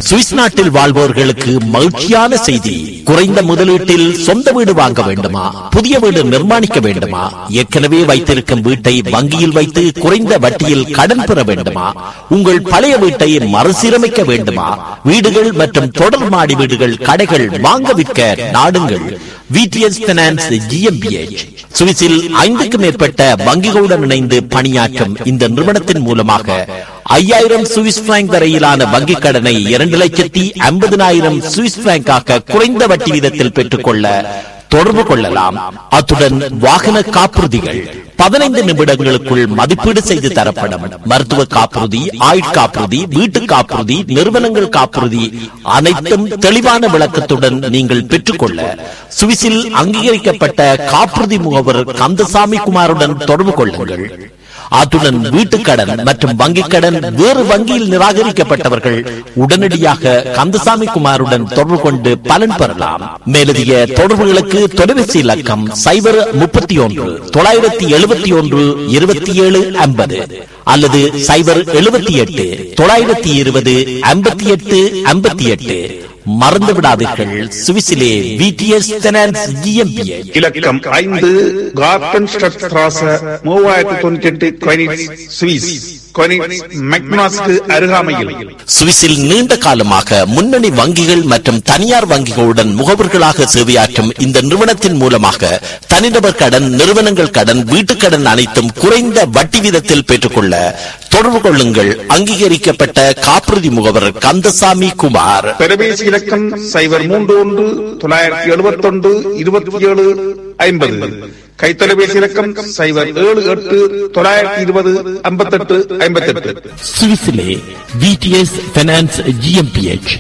Swiss நாட்டில் வாழ்வோர்களுக்கு மகிழ்ச்சியான செய்தி குறைந்த முதலீட்டில் சொந்த வீடு வாங்க வேண்டுமா புதிய வீடு நிர்மாணிக்க வேண்டுமா ஏற்கனவே வைத்திருக்கும் வீட்டை வங்கியில் வைத்து குறைந்த வட்டியில் கடன் பெற வேண்டுமா உங்கள் பழைய வீட்டை மறுசீரமைக்க வேண்டுமா வீடுகள் மற்றும் தொடர் மாடி வீடுகள் கடைகள் வாங்க விற்க நாடுங்கள் விடிஎஸ் பினான்ஸ் ஜிஎம்பிஎச் சுவிஸில் ஐந்துக்கும் மேற்பட்ட வங்கிகளுடன் இணைந்து பணியாற்றும் இந்த நிறுவனத்தின் மூலமாக ஐயாயிரம் சுவிஸ் பிராங்க் வரையிலான வங்கிக் கடனை இரண்டு லட்சத்தி ஐம்பதினாயிரம் சுவிஸ் பிராங்காக குறைந்த வட்டி வீதத்தில் பெற்றுக்கொள்ள தொடர்பு கொள்ளலாம் அத்துடன் வாகன காப்புறுதிகள் பதினைந்து நிமிடங்களுக்குள் மதிப்பீடு செய்து தரப்படும் மருத்துவ காப்புறுதி ஆயுட்காப்புறுதி வீட்டு காப்புறுதி நிறுவனங்கள் காப்புறுதி அனைத்தும் தெளிவான விளக்கத்துடன் நீங்கள் பெற்றுக்கொள்ள சுவிஸில் அங்கீகரிக்கப்பட்ட காப்புறுதி முகவர் கந்தசாமி குமாருடன் தொடர்பு கொள்ளுங்கள் அத்துடன் வீட்டுக்கடன் மற்றும் வங்கிக் கடன் வேறு வங்கியில் நிராகரிக்கப்பட்டவர்கள் உடனடியாக கந்தசாமி குமாருடன் தொடர்பு கொண்டு பலன் பெறலாம் மேலதிக தொடர்புகளுக்கு தொலைபேசி இலக்கம் சைபர் முப்பத்தி ஒன்று தொள்ளாயிரத்தி எழுபத்தி ஒன்று இருபத்தி ஏழு ஐம்பது அல்லது சைபர் எழுபத்தி எட்டு தொள்ளாயிரத்தி இருபது ஐம்பத்தி எட்டு ஐம்பத்தி எட்டு மறந்து விடாதீர்கள் சுவிஸிலே விடிஎஸ் ஃபைனான்ஸ் GmbH. இலக்கம் ஐந்து கார்டன் ஸ்ட்ராச மூவாயிரத்தி தொண்ணூத்தி எட்டு கொயினிட்ஸ் சுவிஸ் கொயினிட்ஸ் மெக்னாஸ்க்கு அருகாமையில் சுவிஸில் நீண்ட காலமாக முன்னணி வங்கிகள் மற்றும் தனியார் வங்கிகளுடன் முகவர்களாக சேவையாற்றும் இந்த நிறுவனத்தின் மூலமாக தனிநபர் கடன் நிறுவனங்கள் கடன் வீட்டுக் கடன் அனைத்தும் குறைந்த வட்டி வீதத்தில் பெற்றுக்கொள்ள தொடர்பு கொள்ளுங்கள் அங்கீகரிக்கப்பட்ட காப்புறுதி முகவர் கந்தசாமி குமார் தொலைபேசி இலக்கம் சைபர் மூன்று ஒன்று தொள்ளாயிரத்தி எழுபத்தி ஒன்று இருபத்தி ஏழு ஐம்பது கைத்தொலைபேசி இலக்கம் சைபர் ஏழு எட்டு தொள்ளாயிரத்தி இருபது ஐம்பத்தெட்டு ஐம்பத்தெட்டு சுவிஸிலே விடிஎஸ் ஃபைனான்ஸ் ஜிஎம்பிஎச்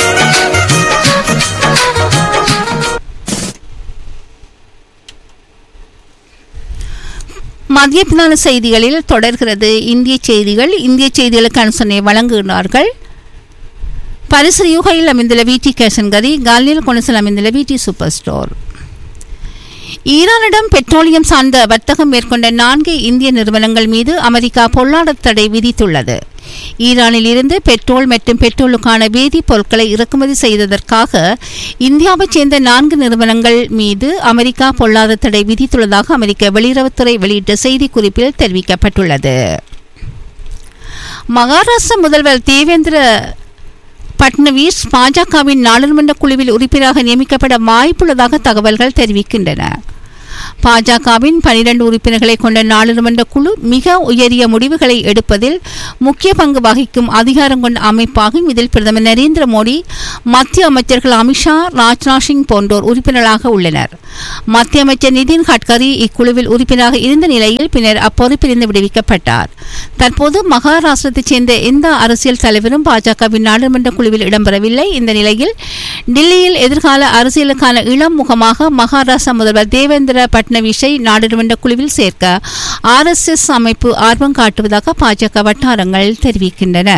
மதியத்தினான செய்திகளில் தொடர்கிறது இந்திய செய்திகள் இந்திய செய்திகளுக்கு அனுசரணை வழங்குகிறார்கள் பரிசு யூகையில் அமைந்துள்ள விடி கேசன்கரி காலில் கொனசில் அமைந்துள்ள விடி சூப்பர் ஸ்டோர் ஈரானிடம் பெட்ரோலியம் சார்ந்த வர்த்தகம் மேற்கொண்ட நான்கு இந்திய நிறுவனங்கள் மீது அமெரிக்கா பொருளாதார தடை விதித்துள்ளது ஈரானில் இருந்து பெட்ரோல் மற்றும் பெட்ரோலுக்கான வேதிப் பொருட்களை இறக்குமதி செய்ததற்காக இந்தியாவைச் சேர்ந்த நான்கு நிறுவனங்கள் மீது அமெரிக்கா பொருளாதார தடை விதித்துள்ளதாக அமெரிக்க வெளியுறவுத்துறை வெளியிட்ட செய்திக்குறிப்பில் தெரிவிக்கப்பட்டுள்ளது மகாராஷ்டிர முதல்வர் தேவேந்திர பட்னவீஸ் பாஜகவின் நாடாளுமன்ற குழுவில் உறுப்பினராக நியமிக்கப்பட வாய்ப்புள்ளதாக தகவல்கள் தெரிவிக்கின்றன பாஜகவின் பனிரெண்டு உறுப்பினர்களை கொண்ட நாடாளுமன்ற குழு மிக உயரிய முடிவுகளை எடுப்பதில் முக்கிய பங்கு வகிக்கும் அதிகாரம் கொண்ட அமைப்பாகும் இதில் பிரதமர் நரேந்திர மோடி மத்திய அமைச்சர்கள் அமித்ஷா ராஜ்நாத் சிங் போன்றோர் உறுப்பினராக உள்ளனர் மத்திய அமைச்சர் நிதின் கட்கரி இக்குழுவில் உறுப்பினராக இருந்த நிலையில் பின்னர் அப்பொறுப்பிலிருந்து விடுவிக்கப்பட்டார் தற்போது மகாராஷ்டிரத்தைச் சேர்ந்த எந்த அரசியல் தலைவரும் பாஜகவின் நாடாளுமன்ற குழுவில் இடம்பெறவில்லை இந்த நிலையில் டில்லியில் எதிர்கால அரசியலுக்கான இளம் முகமாக மகாராஷ்டிரா முதல்வர் தேவேந்திர பட்னவிஸை நாடாளுமன்ற குழுவில் சேர்க்க ஆர்எஸ்எஸ் அமைப்பு ஆர்வம் காட்டுவதாக பாஜக வட்டாரங்கள் தெரிவிக்கின்றன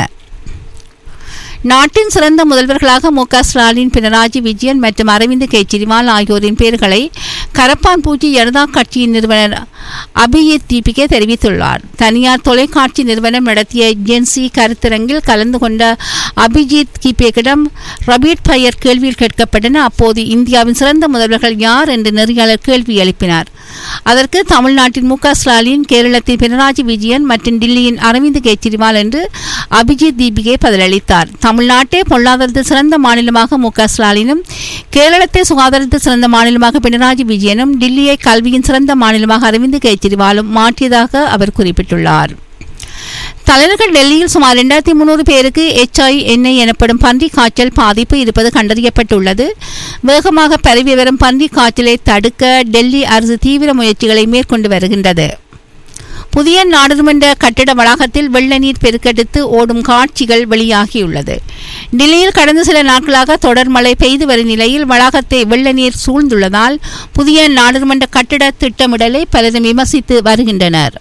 நாட்டின் சிறந்த முதல்வர்களாக மு க ஸ்டாலின் பினராயி விஜயன் மற்றும் அரவிந்த் கெஜ்ரிவால் ஆகியோரின் பெயர்களை கரப்பான் பூஜி ஜனதா கட்சியின் நிறுவனர் அபிஜித் தீபிகே தெரிவித்துள்ளார் தனியார் தொலைக்காட்சி நிறுவனம் நடத்திய ஜென்சி கருத்தரங்கில் கலந்து கொண்ட அபிஜித் கீபேக்கிடம் ரபீட் பையர் கேள்வியில் கேட்கப்பட்டன அப்போது இந்தியாவின் சிறந்த முதல்வர்கள் யார் என்று நெறியாளர் கேள்வி எழுப்பினார் அதற்கு தமிழ்நாட்டின் மு க ஸ்டாலின் கேரளத்தின் பினராயி விஜயன் மற்றும் டில்லியின் அரவிந்த் கெஜ்ரிவால் என்று அபிஜித் தீபிகே பதிலளித்தார் தமிழ்நாட்டை பொருளாதாரத்தில் சிறந்த மாநிலமாக மு க ஸ்டாலினும் கேரளத்தை சுகாதாரத்தில் சிறந்த மாநிலமாக பினராயி விஜயனும் டில்லியை கல்வியின் சிறந்த மாநிலமாக அரவிந்த் கெஜ்ரிவாலும் மாற்றியதாக அவர் குறிப்பிட்டுள்ளார் தலைநகர் டெல்லியில் சுமார் இரண்டாயிரத்தி முன்னூறு பேருக்கு எச்ஐ எண்ணெய் எனப்படும் பன்றி காய்ச்சல் பாதிப்பு இருப்பது கண்டறியப்பட்டுள்ளது வேகமாக பரவி வரும் பன்றி காய்ச்சலை தடுக்க டெல்லி அரசு தீவிர முயற்சிகளை மேற்கொண்டு வருகின்றது புதிய நாடாளுமன்ற கட்டிட வளாகத்தில் வெள்ள நீர் பெருக்கெடுத்து ஓடும் காட்சிகள் வெளியாகியுள்ளது டெல்லியில் கடந்த சில நாட்களாக தொடர் மழை பெய்து வரும் நிலையில் வளாகத்தை வெள்ள நீர் சூழ்ந்துள்ளதால் புதிய நாடாளுமன்ற கட்டிட திட்டமிடலை பலரும் விமர்சித்து வருகின்றனர்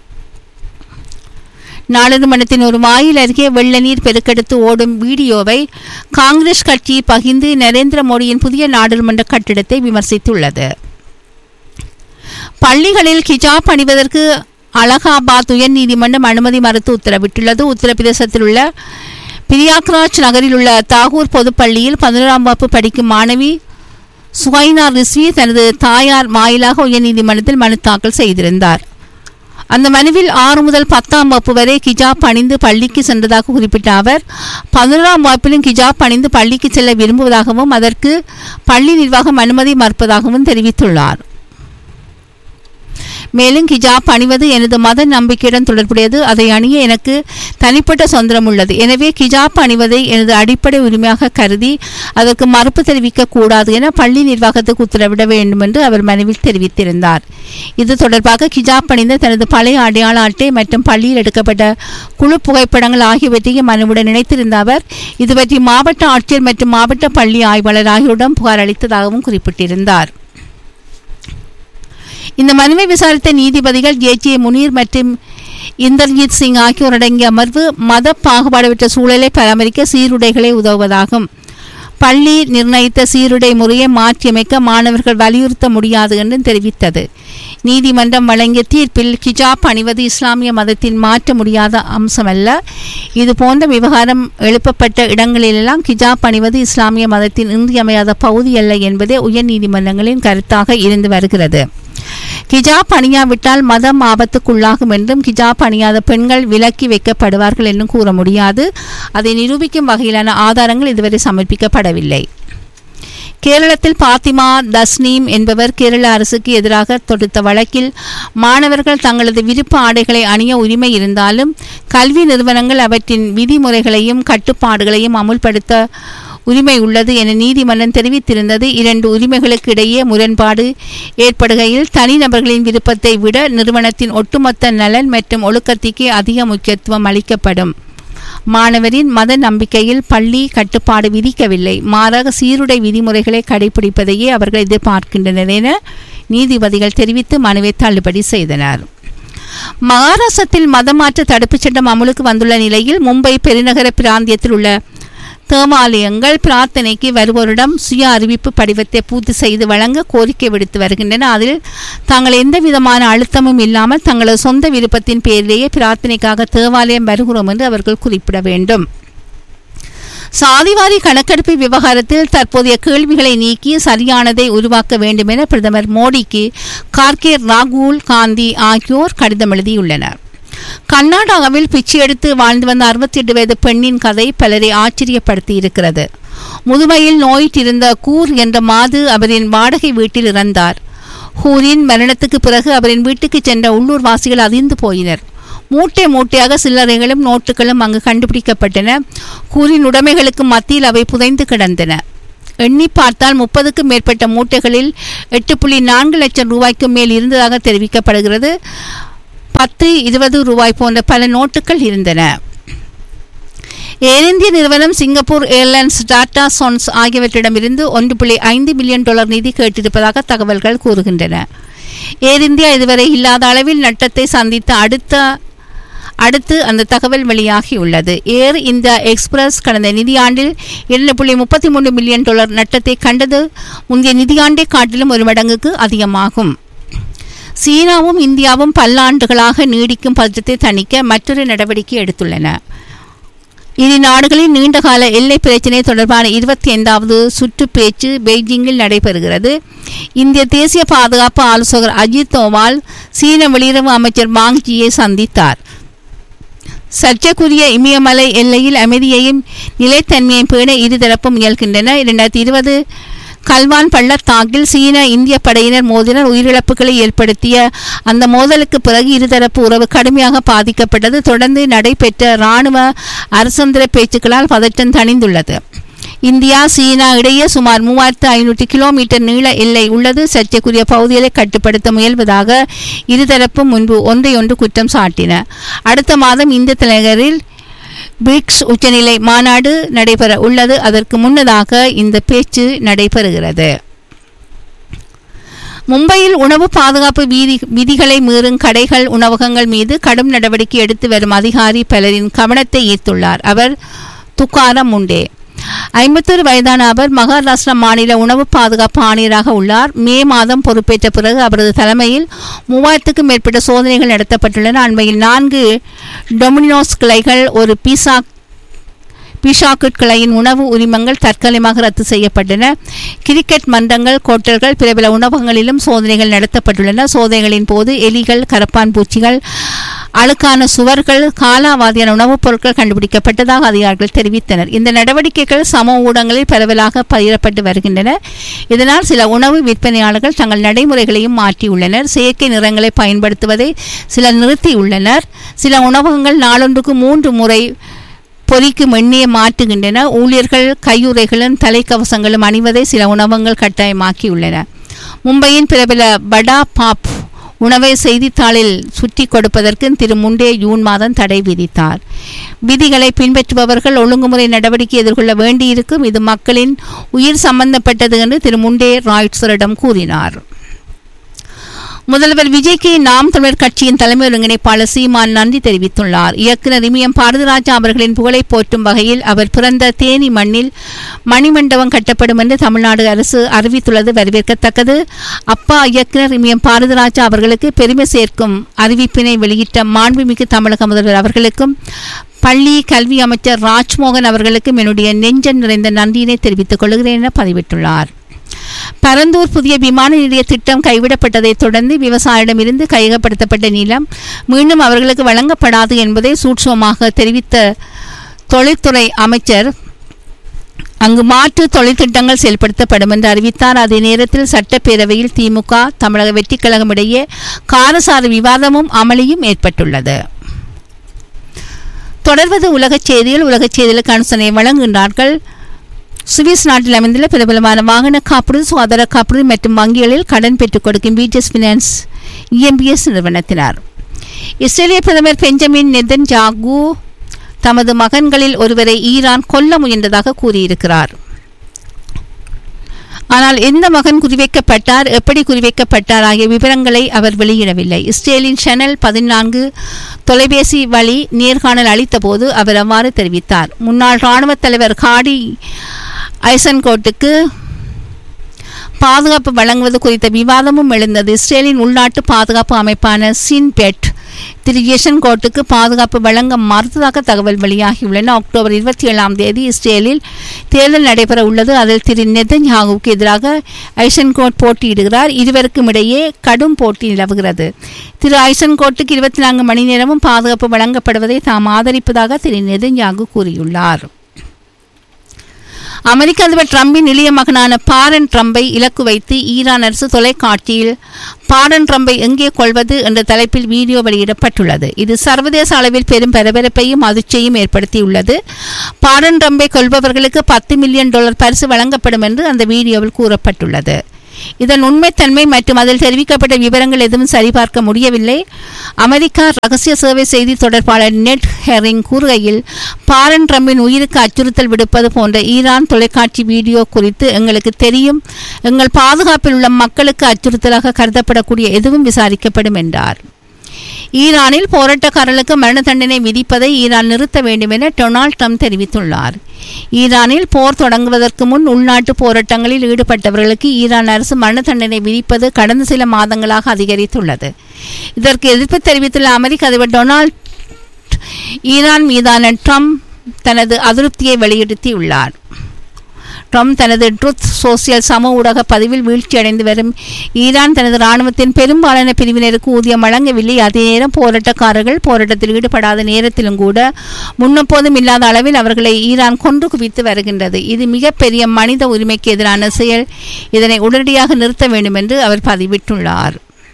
நாடாளுமன்றத்தின் ஒரு வாயில் அருகே வெள்ள நீர் பெருக்கெடுத்து ஓடும் வீடியோவை காங்கிரஸ் கட்சி பகிர்ந்து நரேந்திர மோடியின் புதிய நாடாளுமன்ற கட்டிடத்தை விமர்சித்துள்ளது பள்ளிகளில் ஹிஜாப் அணிவதற்கு அலகாபாத் உயர்நீதிமன்றம் அனுமதி மறுத்து உத்தரவிட்டுள்ளது உத்தரப்பிரதேசத்தில் உள்ள பிரியாக்ராஜ் நகரில் உள்ள தாகூர் பொதுப்பள்ளியில் பதினோராம் வகுப்பு படிக்கும் மாணவி சுகைனா ரிஸ்வி தனது தாயார் வாயிலாக உயர்நீதிமன்றத்தில் மனு தாக்கல் செய்திருந்தார் அந்த மனுவில் ஆறு முதல் பத்தாம் வகுப்பு வரை கிஜாப் அணிந்து பள்ளிக்கு சென்றதாக குறிப்பிட்ட அவர் பதினோராம் வகுப்பிலும் கிஜாப் அணிந்து பள்ளிக்கு செல்ல விரும்புவதாகவும் அதற்கு பள்ளி நிர்வாகம் அனுமதி மறுப்பதாகவும் தெரிவித்துள்ளார் மேலும் கிஜாப் அணிவது எனது மத நம்பிக்கையுடன் தொடர்புடையது அதை அணிய எனக்கு தனிப்பட்ட சுதந்திரம் உள்ளது எனவே கிஜாப் அணிவதை எனது அடிப்படை உரிமையாக கருதி அதற்கு மறுப்பு தெரிவிக்க கூடாது என பள்ளி நிர்வாகத்துக்கு உத்தரவிட வேண்டும் என்று அவர் மனுவில் தெரிவித்திருந்தார் இது தொடர்பாக கிஜாப் அணிந்த தனது பழைய அடையாள அட்டை மற்றும் பள்ளியில் எடுக்கப்பட்ட குழு புகைப்படங்கள் ஆகியவற்றையும் மனுவுடன் இணைத்திருந்த அவர் இது பற்றி மாவட்ட ஆட்சியர் மற்றும் மாவட்ட பள்ளி ஆய்வாளர் ஆகியோரிடம் புகார் அளித்ததாகவும் குறிப்பிட்டிருந்தார் இந்த மனுவை விசாரித்த நீதிபதிகள் ஜே ஜே முனீர் மற்றும் இந்தர்ஜித் சிங் ஆகியோர் அடங்கிய அமர்வு மத பாகுபாடுபட்ட சூழலை பராமரிக்க சீருடைகளே உதவுவதாகும் பள்ளி நிர்ணயித்த சீருடை முறையை மாற்றியமைக்க மாணவர்கள் வலியுறுத்த முடியாது என்றும் தெரிவித்தது நீதிமன்றம் வழங்கிய தீர்ப்பில் ஹிஜாப் அணிவது இஸ்லாமிய மதத்தின் மாற்ற முடியாத அம்சமல்ல இது போன்ற விவகாரம் எழுப்பப்பட்ட இடங்களிலெல்லாம் ஹிஜாப் அணிவது இஸ்லாமிய மதத்தின் இன்றியமையாத பகுதி அல்ல என்பதே உயர்நீதிமன்றங்களின் கருத்தாக இருந்து வருகிறது ஹிஜாப் அணியாவிட்டால் மதம் ஆபத்துக்குள்ளாகும் என்றும் ஹிஜாப் அணியாத பெண்கள் விலக்கி வைக்கப்படுவார்கள் என்றும் கூற முடியாது அதை நிரூபிக்கும் வகையிலான ஆதாரங்கள் இதுவரை சமர்ப்பிக்கப்படவில்லை கேரளத்தில் பாத்திமா தஸ்னீம் என்பவர் கேரள அரசுக்கு எதிராக தொடுத்த வழக்கில் மாணவர்கள் தங்களது விருப்ப ஆடைகளை அணிய உரிமை இருந்தாலும் கல்வி நிறுவனங்கள் அவற்றின் விதிமுறைகளையும் கட்டுப்பாடுகளையும் அமுல்படுத்த உரிமை உள்ளது என நீதிமன்றம் தெரிவித்திருந்தது இரண்டு உரிமைகளுக்கு இடையே முரண்பாடு ஏற்படுகையில் தனிநபர்களின் விருப்பத்தை விட நிறுவனத்தின் ஒட்டுமொத்த நலன் மற்றும் ஒழுக்கத்திற்கு அதிக முக்கியத்துவம் அளிக்கப்படும் மாணவரின் மத நம்பிக்கையில் பள்ளி கட்டுப்பாடு விதிக்கவில்லை மாறாக சீருடை விதிமுறைகளை கடைபிடிப்பதையே அவர்கள் எதிர்பார்க்கின்றனர் என நீதிபதிகள் தெரிவித்து மனுவை தள்ளுபடி செய்தனர் மகாராஷ்டிரத்தில் மதமாற்ற தடுப்புச் சட்டம் அமலுக்கு வந்துள்ள நிலையில் மும்பை பெருநகர பிராந்தியத்தில் உள்ள தேவாலயங்கள் பிரார்த்தனைக்கு வருவோரிடம் சுய அறிவிப்பு படிவத்தை பூர்த்தி செய்து வழங்க கோரிக்கை விடுத்து வருகின்றன அதில் தாங்கள் எந்த விதமான அழுத்தமும் இல்லாமல் தங்களது சொந்த விருப்பத்தின் பேரிலேயே பிரார்த்தனைக்காக தேவாலயம் வருகிறோம் என்று அவர்கள் குறிப்பிட வேண்டும் சாதிவாரி கணக்கெடுப்பு விவகாரத்தில் தற்போதைய கேள்விகளை நீக்கி சரியானதை உருவாக்க வேண்டும் என பிரதமர் மோடிக்கு கார்கே ராகுல் காந்தி ஆகியோர் கடிதம் எழுதியுள்ளனர் கர்நாடகாவில் பிச்சை எடுத்து வாழ்ந்து வந்த அறுபத்தி எட்டு வயது பெண்ணின் கதை பலரை ஆச்சரியப்படுத்தி இருக்கிறது முதுமையில் நோயிட்டிருந்த கூர் என்ற மாது அவரின் வாடகை வீட்டில் இறந்தார் ஹூரின் மரணத்துக்கு பிறகு அவரின் வீட்டுக்கு சென்ற உள்ளூர் வாசிகள் அதிர்ந்து போயினர் மூட்டை மூட்டையாக சில்லறைகளும் நோட்டுகளும் அங்கு கண்டுபிடிக்கப்பட்டன கூரின் உடைமைகளுக்கு மத்தியில் அவை புதைந்து கிடந்தன எண்ணி பார்த்தால் முப்பதுக்கும் மேற்பட்ட மூட்டைகளில் எட்டு புள்ளி நான்கு லட்சம் ரூபாய்க்கு மேல் இருந்ததாக தெரிவிக்கப்படுகிறது பத்து இருபது ரூபாய் போன்ற பல நோட்டுகள் இருந்தன ஏர் இந்திய நிறுவனம் சிங்கப்பூர் ஏர்லைன்ஸ் டாடா சோன்ஸ் ஆகியவற்றிடமிருந்து ஒன்று புள்ளி ஐந்து மில்லியன் டாலர் நிதி கேட்டிருப்பதாக தகவல்கள் கூறுகின்றன ஏர் இந்தியா இதுவரை இல்லாத அளவில் நட்டத்தை சந்தித்த அடுத்த அடுத்து அந்த தகவல் வெளியாகியுள்ளது ஏர் இந்தியா எக்ஸ்பிரஸ் கடந்த நிதியாண்டில் இரண்டு புள்ளி முப்பத்தி மூன்று மில்லியன் டாலர் நட்டத்தை கண்டது முந்தைய நிதியாண்டை காட்டிலும் ஒரு மடங்குக்கு அதிகமாகும் சீனாவும் இந்தியாவும் பல்லாண்டுகளாக நீடிக்கும் பதற்றத்தை தணிக்க மற்றொரு நடவடிக்கை எடுத்துள்ளன இரு நாடுகளின் நீண்டகால எல்லை பிரச்சினை தொடர்பான இருபத்தி ஐந்தாவது சுற்று பேச்சு பெய்ஜிங்கில் நடைபெறுகிறது இந்திய தேசிய பாதுகாப்பு ஆலோசகர் அஜித் தோவால் சீன வெளியுறவு அமைச்சர் வாங் ஜியை சந்தித்தார் சர்ச்சைக்குரிய இமயமலை எல்லையில் அமைதியையும் நிலைத்தன்மையையும் பேண இருதரப்பும் முயல்கின்றன இரண்டாயிரத்தி இருபது கல்வான் பள்ளத்தாக்கில் சீன இந்திய படையினர் மோதினர் உயிரிழப்புகளை ஏற்படுத்திய அந்த மோதலுக்கு பிறகு இருதரப்பு உறவு கடுமையாக பாதிக்கப்பட்டது தொடர்ந்து நடைபெற்ற இராணுவ அரசந்திர பேச்சுக்களால் பதற்றம் தணிந்துள்ளது இந்தியா சீனா இடையே சுமார் மூவாயிரத்து ஐநூற்றி கிலோமீட்டர் நீள எல்லை உள்ளது சர்ச்சைக்குரிய பகுதிகளை கட்டுப்படுத்த முயல்வதாக இருதரப்பும் முன்பு ஒன்றையொன்று குற்றம் சாட்டின அடுத்த மாதம் இந்த தலைநகரில் பிரிக்ஸ் உச்சநிலை மாநாடு நடைபெற உள்ளது அதற்கு முன்னதாக இந்த பேச்சு நடைபெறுகிறது மும்பையில் உணவு பாதுகாப்பு வீதி விதிகளை மீறும் கடைகள் உணவகங்கள் மீது கடும் நடவடிக்கை எடுத்து வரும் அதிகாரி பலரின் கவனத்தை ஈர்த்துள்ளார் அவர் துக்காரம் முண்டே ஐம்பத்தொரு வயதான அவர் மகாராஷ்டிரா மாநில உணவு பாதுகாப்பு ஆணையராக உள்ளார் மே மாதம் பொறுப்பேற்ற பிறகு அவரது தலைமையில் மூவாயிரத்துக்கும் மேற்பட்ட சோதனைகள் நடத்தப்பட்டுள்ளன அண்மையில் நான்கு டொமினோஸ் கிளைகள் ஒரு பீசா பிஷாக்குட் கிளையின் உணவு உரிமங்கள் தற்காலிகமாக ரத்து செய்யப்பட்டன கிரிக்கெட் மன்றங்கள் கோட்டல்கள் பிரபல உணவகங்களிலும் சோதனைகள் நடத்தப்பட்டுள்ளன சோதனைகளின் போது எலிகள் கரப்பான் பூச்சிகள் அழுக்கான சுவர்கள் காலாவாதியான உணவுப் பொருட்கள் கண்டுபிடிக்கப்பட்டதாக அதிகாரிகள் தெரிவித்தனர் இந்த நடவடிக்கைகள் சமூக ஊடகங்களில் பரவலாக பகிரப்பட்டு வருகின்றன இதனால் சில உணவு விற்பனையாளர்கள் தங்கள் நடைமுறைகளையும் மாற்றியுள்ளனர் செயற்கை நிறங்களை பயன்படுத்துவதை சிலர் நிறுத்தியுள்ளனர் சில உணவகங்கள் நாளொன்றுக்கு மூன்று முறை பொறிக்கும் எண்ணெயை மாற்றுகின்றன ஊழியர்கள் கையுறைகளும் தலைக்கவசங்களும் அணிவதை சில உணவகங்கள் கட்டாயமாக்கியுள்ளன மும்பையின் பிரபல படா பாப் உணவை செய்தித்தாளில் சுற்றி கொடுப்பதற்கு திரு முண்டே ஜூன் மாதம் தடை விதித்தார் விதிகளை பின்பற்றுபவர்கள் ஒழுங்குமுறை நடவடிக்கை எதிர்கொள்ள வேண்டியிருக்கும் இது மக்களின் உயிர் சம்பந்தப்பட்டது என்று திரு முண்டே ராய்ட்ஸரிடம் கூறினார் முதல்வர் விஜய்க்கு நாம் தமிழர் கட்சியின் தலைமை ஒருங்கிணைப்பாளர் சீமான் நன்றி தெரிவித்துள்ளார் இயக்குனர் இமயம் பாரதிராஜா அவர்களின் புகழை போற்றும் வகையில் அவர் பிறந்த தேனி மண்ணில் மணிமண்டபம் கட்டப்படும் என்று தமிழ்நாடு அரசு அறிவித்துள்ளது வரவேற்கத்தக்கது அப்பா இயக்குனர் இமயம் பாரதிராஜா அவர்களுக்கு பெருமை சேர்க்கும் அறிவிப்பினை வெளியிட்ட மாண்புமிகு தமிழக முதல்வர் அவர்களுக்கும் பள்ளி கல்வி அமைச்சர் ராஜ்மோகன் அவர்களுக்கும் என்னுடைய நெஞ்சம் நிறைந்த நன்றியினை தெரிவித்துக் கொள்கிறேன் என பதிவிட்டுள்ளார் பரந்தூர் புதிய விமான நிலைய திட்டம் கைவிடப்பட்டதைத் தொடர்ந்து விவசாயிடமிருந்து கையகப்படுத்தப்பட்ட நிலம் மீண்டும் அவர்களுக்கு வழங்கப்படாது என்பதை சூட்சமாக தெரிவித்த தொழில்துறை அமைச்சர் அங்கு மாற்று தொழில் திட்டங்கள் செயல்படுத்தப்படும் என்று அறிவித்தார் அதே நேரத்தில் சட்டப்பேரவையில் திமுக தமிழக வெற்றிக் கழகம் இடையே காரசார விவாதமும் அமளியும் ஏற்பட்டுள்ளது தொடர்வது உலகச் செய்தியில் உலகச் செய்திகளுக்கு அனுசரணை வழங்குகின்றார்கள் சுவிஸ் நாட்டில் அமைந்துள்ள பிரபலமான வாகன காப்புறுதி சுகாதார காப்புறுதி மற்றும் வங்கிகளில் கடன் பெற்றுக் கொடுக்கும் பிஜிஎஸ் ஃபினான்ஸ் இஎம்பிஎஸ் நிறுவனத்தினர் இஸ்ரேலிய பிரதமர் பெஞ்சமின் நெதன் ஜாகு தமது மகன்களில் ஒருவரை ஈரான் கொல்ல முயன்றதாக கூறியிருக்கிறார் ஆனால் எந்த மகன் குறிவைக்கப்பட்டார் எப்படி குறிவைக்கப்பட்டார் ஆகிய விவரங்களை அவர் வெளியிடவில்லை இஸ்ரேலின் சேனல் பதினான்கு தொலைபேசி வழி நேர்காணல் அளித்தபோது அவர் அவ்வாறு தெரிவித்தார் முன்னாள் இராணுவ தலைவர் காடி ஐசன்கோட்டுக்கு பாதுகாப்பு வழங்குவது குறித்த விவாதமும் எழுந்தது இஸ்ரேலின் உள்நாட்டு பாதுகாப்பு அமைப்பான சின்பெட் திரு கோட்டுக்கு பாதுகாப்பு வழங்க மறுத்ததாக தகவல் வெளியாகியுள்ளன அக்டோபர் இருபத்தி ஏழாம் தேதி இஸ்ரேலில் தேர்தல் நடைபெற உள்ளது அதில் திரு நெதன்யாகுவுக்கு எதிராக ஐசன்கோட் போட்டியிடுகிறார் இருவருக்கும் இடையே கடும் போட்டி நிலவுகிறது திரு ஐசன்கோட்டுக்கு இருபத்தி நான்கு மணி நேரமும் பாதுகாப்பு வழங்கப்படுவதை தாம் ஆதரிப்பதாக திரு நெதன்யாகு கூறியுள்ளார் அமெரிக்க அதிபர் ட்ரம்பின் இளைய மகனான பாரன் ட்ரம்பை இலக்கு வைத்து ஈரான் அரசு தொலைக்காட்சியில் பாரன் ட்ரம்பை எங்கே கொள்வது என்ற தலைப்பில் வீடியோ வெளியிடப்பட்டுள்ளது இது சர்வதேச அளவில் பெரும் பரபரப்பையும் அதிர்ச்சியையும் ஏற்படுத்தியுள்ளது பாரன் ட்ரம்பை கொள்பவர்களுக்கு பத்து மில்லியன் டாலர் பரிசு வழங்கப்படும் என்று அந்த வீடியோவில் கூறப்பட்டுள்ளது இதன் உண்மைத்தன்மை மற்றும் அதில் தெரிவிக்கப்பட்ட விவரங்கள் எதுவும் சரிபார்க்க முடியவில்லை அமெரிக்கா ரகசிய சேவை செய்தி தொடர்பாளர் நெட் ஹெரிங் கூறுகையில் பாரன் ட்ரம்பின் உயிருக்கு அச்சுறுத்தல் விடுப்பது போன்ற ஈரான் தொலைக்காட்சி வீடியோ குறித்து எங்களுக்கு தெரியும் எங்கள் பாதுகாப்பில் உள்ள மக்களுக்கு அச்சுறுத்தலாக கருதப்படக்கூடிய எதுவும் விசாரிக்கப்படும் என்றார் ஈரானில் போராட்டக்காரர்களுக்கு மரண தண்டனை விதிப்பதை ஈரான் நிறுத்த வேண்டும் என டொனால்ட் ட்ரம்ப் தெரிவித்துள்ளார் ஈரானில் போர் தொடங்குவதற்கு முன் உள்நாட்டு போராட்டங்களில் ஈடுபட்டவர்களுக்கு ஈரான் அரசு மரண தண்டனை விதிப்பது கடந்த சில மாதங்களாக அதிகரித்துள்ளது இதற்கு எதிர்ப்பு தெரிவித்துள்ள அமெரிக்க அதிபர் டொனால்ட் ஈரான் மீதான ட்ரம்ப் தனது அதிருப்தியை வெளியிடுத்தியுள்ளார் ட்ரம்ப் தனது ட்ருத் சோசியல் சம ஊடக பதிவில் வீழ்ச்சியடைந்து வரும் ஈரான் தனது ராணுவத்தின் பெரும்பாலான பிரிவினருக்கு ஊதியம் வழங்கவில்லை அதே நேரம் போராட்டக்காரர்கள் போராட்டத்தில் ஈடுபடாத நேரத்திலும் கூட முன்னெப்போதும் இல்லாத அளவில் அவர்களை ஈரான் கொன்று குவித்து வருகின்றது இது மிகப்பெரிய மனித உரிமைக்கு எதிரான செயல் இதனை உடனடியாக நிறுத்த வேண்டும் என்று அவர் பதிவிட்டுள்ளார்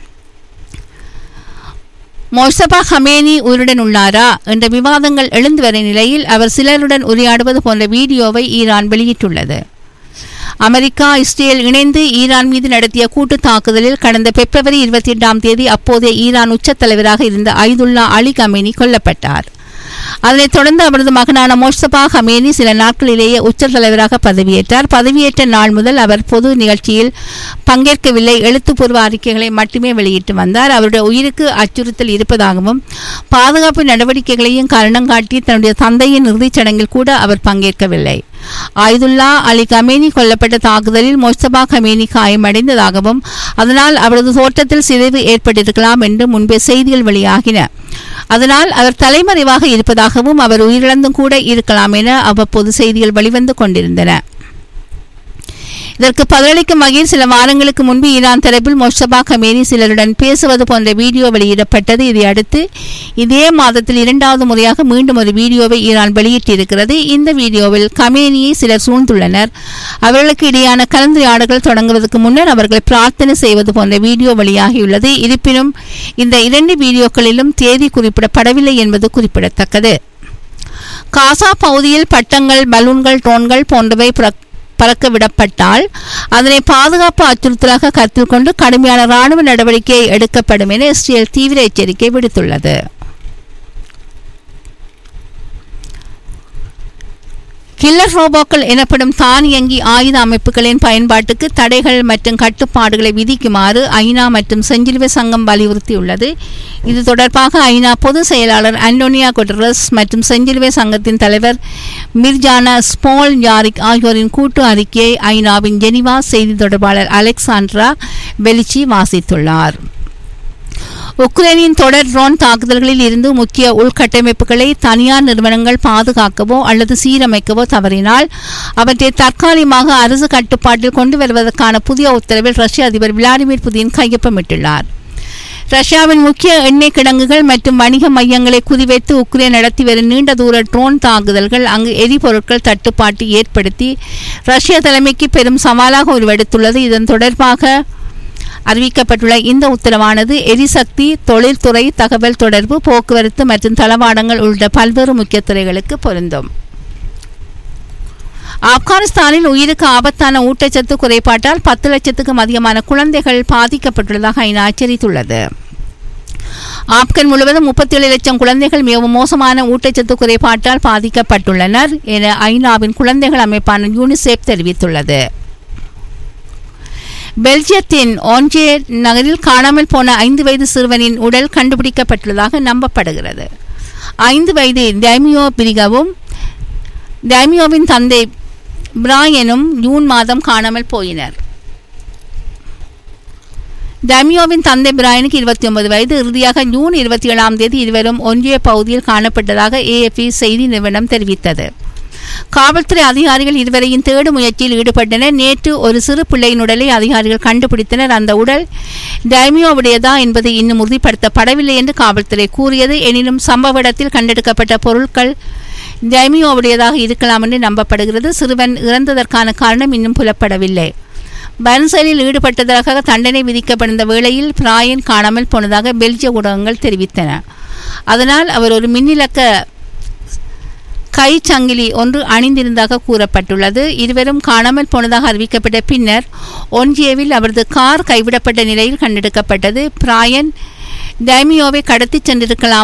மொசபா ஹமேனி உயிருடன் உள்ளாரா என்ற விவாதங்கள் எழுந்து வரும் நிலையில் அவர் சிலருடன் உரையாடுவது போன்ற வீடியோவை ஈரான் வெளியிட்டுள்ளது அமெரிக்கா இஸ்ரேல் இணைந்து ஈரான் மீது நடத்திய கூட்டு தாக்குதலில் கடந்த பிப்ரவரி இருபத்தி எட்டாம் தேதி அப்போதைய ஈரான் உச்சத் தலைவராக இருந்த ஐதுல்லா அலி கமேனி கொல்லப்பட்டார் அதனைத் தொடர்ந்து அவரது மகனான மோஸ்தபா ஹமேனி சில நாட்களிலேயே உச்ச தலைவராக பதவியேற்றார் பதவியேற்ற நாள் முதல் அவர் பொது நிகழ்ச்சியில் பங்கேற்கவில்லை எழுத்துப்பூர்வ அறிக்கைகளை மட்டுமே வெளியிட்டு வந்தார் அவருடைய உயிருக்கு அச்சுறுத்தல் இருப்பதாகவும் பாதுகாப்பு நடவடிக்கைகளையும் காரணம் காட்டி தன்னுடைய தந்தையின் இறுதிச் சடங்கில் கூட அவர் பங்கேற்கவில்லை ஆயுதுல்லா அலி கமேனி கொல்லப்பட்ட தாக்குதலில் மொஸ்தபா கமேனி காயமடைந்ததாகவும் அதனால் அவரது தோட்டத்தில் சிதைவு ஏற்பட்டிருக்கலாம் என்று முன்பே செய்திகள் வெளியாகின அதனால் அவர் தலைமறைவாக இருப்பதாகவும் அவர் உயிரிழந்தும் கூட இருக்கலாம் என அவ்வப்போது செய்திகள் வெளிவந்து கொண்டிருந்தன இதற்கு பதிலளிக்கும் வகையில் சில வாரங்களுக்கு முன்பு ஈரான் தரப்பில் மொஷபா கமேனி சிலருடன் பேசுவது போன்ற வீடியோ வெளியிடப்பட்டது இதை அடுத்து இதே மாதத்தில் இரண்டாவது முறையாக மீண்டும் ஒரு வீடியோவை ஈரான் வெளியிட்டிருக்கிறது இந்த வீடியோவில் கமேனியை சிலர் சூழ்ந்துள்ளனர் அவர்களுக்கு இடையான கலந்துரையாடல்கள் தொடங்குவதற்கு முன்னர் அவர்கள் பிரார்த்தனை செய்வது போன்ற வீடியோ வெளியாகியுள்ளது இருப்பினும் இந்த இரண்டு வீடியோக்களிலும் தேதி குறிப்பிடப்படவில்லை என்பது குறிப்பிடத்தக்கது காசா பகுதியில் பட்டங்கள் பலூன்கள் ட்ரோன்கள் போன்றவை புற- பறக்க விடப்பட்டால் அதனை பாதுகாப்பு அச்சுறுத்தலாக கருத்தில் கொண்டு கடுமையான ராணுவ நடவடிக்கை எடுக்கப்படும் என இஸ்ரேல் தீவிர எச்சரிக்கை விடுத்துள்ளது கில்லர் ரோபோக்கள் எனப்படும் தானியங்கி ஆயுத அமைப்புகளின் பயன்பாட்டுக்கு தடைகள் மற்றும் கட்டுப்பாடுகளை விதிக்குமாறு ஐநா மற்றும் செஞ்சிலுவை சங்கம் வலியுறுத்தியுள்ளது இது தொடர்பாக ஐநா பொதுச் செயலாளர் அண்டோனியா குட்டரஸ் மற்றும் செஞ்சிலுவை சங்கத்தின் தலைவர் மிர்ஜானா ஸ்பால் யாரிக் ஆகியோரின் கூட்டு அறிக்கையை ஐநாவின் ஜெனிவா செய்தி தொடர்பாளர் அலெக்சாண்ட்ரா பெலிச்சி வாசித்துள்ளார் உக்ரைனின் தொடர் ட்ரோன் தாக்குதல்களில் இருந்து முக்கிய உள்கட்டமைப்புகளை தனியார் நிறுவனங்கள் பாதுகாக்கவோ அல்லது சீரமைக்கவோ தவறினால் அவற்றை தற்காலிகமாக அரசு கட்டுப்பாட்டில் கொண்டு வருவதற்கான புதிய உத்தரவில் ரஷ்ய அதிபர் விளாடிமிர் புதின் கையொப்பமிட்டுள்ளார் ரஷ்யாவின் முக்கிய எண்ணெய் கிடங்குகள் மற்றும் வணிக மையங்களை குறிவைத்து உக்ரைன் நடத்தி வரும் நீண்ட தூர ட்ரோன் தாக்குதல்கள் அங்கு எரிபொருட்கள் தட்டுப்பாட்டு ஏற்படுத்தி ரஷ்ய தலைமைக்கு பெரும் சவாலாக உருவெடுத்துள்ளது இதன் தொடர்பாக அறிவிக்கப்பட்டுள்ள இந்த உத்தரவானது எரிசக்தி தொழில்துறை தகவல் தொடர்பு போக்குவரத்து மற்றும் தளவாடங்கள் உள்ளிட்ட பல்வேறு முக்கிய துறைகளுக்கு பொருந்தும் ஆப்கானிஸ்தானில் உயிருக்கு ஆபத்தான ஊட்டச்சத்து குறைபாட்டால் பத்து லட்சத்துக்கும் அதிகமான குழந்தைகள் பாதிக்கப்பட்டுள்ளதாக ஐநா எச்சரித்துள்ளது ஆப்கன் முழுவதும் முப்பத்தேழு லட்சம் குழந்தைகள் மிகவும் மோசமான ஊட்டச்சத்து குறைபாட்டால் பாதிக்கப்பட்டுள்ளனர் என ஐநாவின் குழந்தைகள் அமைப்பான யூனிசெஃப் தெரிவித்துள்ளது பெல்ஜியத்தின் ஓன்ஜே நகரில் காணாமல் போன ஐந்து வயது சிறுவனின் உடல் கண்டுபிடிக்கப்பட்டுள்ளதாக நம்பப்படுகிறது ஐந்து வயது டைமியோ பிரிகவும் டைமியோவின் தந்தை பிராயனும் ஜூன் மாதம் காணாமல் போயினர் டைமியோவின் தந்தை பிராயனுக்கு இருபத்தி ஒன்பது வயது இறுதியாக ஜூன் இருபத்தி ஏழாம் தேதி இருவரும் ஒன்றிய பகுதியில் காணப்பட்டதாக ஏஎஃப்பி செய்தி நிறுவனம் தெரிவித்தது காவல்துறை அதிகாரிகள் இருவரையும் தேடும் முயற்சியில் ஈடுபட்டனர் நேற்று ஒரு சிறு பிள்ளையின் உடலை அதிகாரிகள் கண்டுபிடித்தனர் அந்த உடல் டைமியோவுடையதா என்பது இன்னும் உறுதிப்படுத்தப்படவில்லை என்று காவல்துறை கூறியது எனினும் சம்பவ இடத்தில் கண்டெடுக்கப்பட்ட பொருட்கள் டைமியோவுடையதாக இருக்கலாம் என்று நம்பப்படுகிறது சிறுவன் இறந்ததற்கான காரணம் இன்னும் புலப்படவில்லை பன்சலில் ஈடுபட்டதற்காக தண்டனை விதிக்கப்பட்ட வேளையில் பிராயன் காணாமல் போனதாக பெல்ஜிய ஊடகங்கள் தெரிவித்தன அதனால் அவர் ஒரு மின்னிலக்க கை சங்கிலி ஒன்று அணிந்திருந்ததாக கூறப்பட்டுள்ளது இருவரும் காணாமல் போனதாக அறிவிக்கப்பட்ட பின்னர் ஒன்றியவில் அவரது கார் கைவிடப்பட்ட நிலையில் கண்டெடுக்கப்பட்டது பிராயன் டைமியோவை கடத்திச் சென்றிருக்கலாம்